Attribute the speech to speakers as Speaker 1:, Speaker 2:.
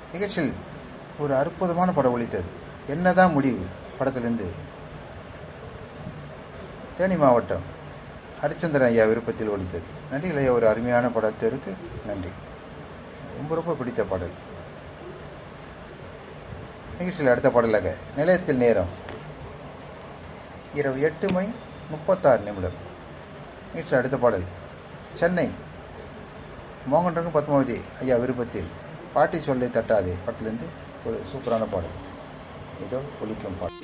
Speaker 1: நிகழ்ச்சியில் ஒரு அற்புதமான படம் ஒழித்தது என்னதான் முடிவு படத்திலிருந்து தேனி மாவட்டம் ஹரிச்சந்திரன் ஐயா விருப்பத்தில் ஒழித்தது நன்றிகள் ஐயா ஒரு அருமையான படத்திற்கு நன்றி ரொம்ப ரொம்ப பிடித்த பாடல் நிகழ்ச்சியில் அடுத்த பாடலாக நிலையத்தில் நேரம் இரவு எட்டு மணி முப்பத்தாறு நிமிடம் நிகழ்ச்சியில் அடுத்த பாடல் சென்னை மோகன்ரங்கு பத்மாவதி ஐயா விருப்பத்தில் பாட்டி சொல்லை தட்டாதே படத்திலிருந்து ஒரு சூப்பரான பாடல் ஏதோ ஒலிக்கும் பாடல்